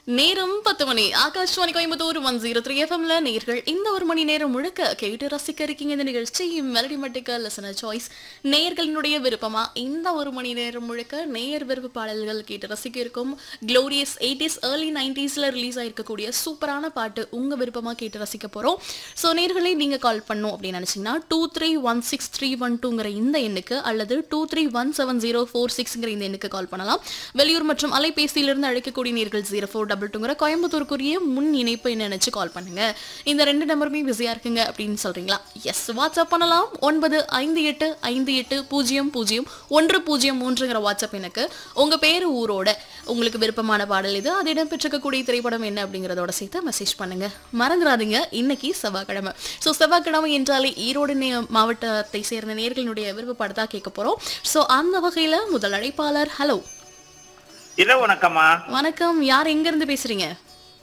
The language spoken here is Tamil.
நேரம் பத்து மணி Akashvani Coimbatore one zero three எஃப்எம்ல நேர்கள் இந்த ஒரு மணி நேரம் முழுக்க கேட்டு ரசிக்க இருக்கீங்க இந்த நிகழ்ச்சி மெலடி மட்டிக்க லெசன சாய்ஸ் நேயர்களினுடைய விருப்பமா இந்த ஒரு மணி நேரம் முழுக்க நேயர் விருப்ப பாடல்கள் கேட்டு ரசிக்க இருக்கும் க்ளோரியஸ் எயிட்டிஸ் ஏர்லி நைன்டிஸ்ல ரிலீஸ் ஆயிருக்கக்கூடிய சூப்பரான பாட்டு உங்க விருப்பமா கேட்டு ரசிக்க போறோம் ஸோ நேர்களே நீங்க கால் பண்ணும் அப்படின்னு நினைச்சீங்கன்னா two three one six three one டூங்கிற இந்த எண்ணுக்கு அல்லது two three one seven zero four சிக்ஸ்ங்கிற இந்த எண்ணுக்கு கால் பண்ணலாம் வெளியூர் மற்றும் அலைபேசியிலிருந்து அழைக்கக்கூடிய நேர்கள் ஜீரோ ஃபோர் டபுள் டூங்கிற கோயம்புத்தூருக்குரிய முன் இணைப்பை நினைச்சு கால் பண்ணுங்க இந்த ரெண்டு நம்பருமே பிஸியா இருக்குங்க அப்படின்னு சொல்றீங்களா எஸ் வாட்ஸ்அப் பண்ணலாம் ஒன்பது ஐந்து எட்டு ஐந்து எட்டு பூஜ்ஜியம் பூஜ்ஜியம் ஒன்று பூஜ்ஜியம் மூன்றுங்கிற வாட்ஸ்அப் எனக்கு உங்க பேர் ஊரோட உங்களுக்கு விருப்பமான பாடல் இது அது இடம்பெற்றிருக்கக்கூடிய திரைப்படம் என்ன அப்படிங்கிறதோட சேர்த்து மெசேஜ் பண்ணுங்க மறந்துடாதீங்க இன்னைக்கு செவ்வாய்க்கிழமை ஸோ செவ்வாய்க்கிழமை என்றாலே ஈரோடு நே- மாவட்டத்தை சேர்ந்த நேர்களுடைய விருப்ப பாடத்தா கேட்க போறோம் ஸோ அந்த வகையில முதல் அழைப்பாளர் ஹலோ இரவு வணக்கம்மா வணக்கம் யார் எங்க இருந்து பேசுறீங்க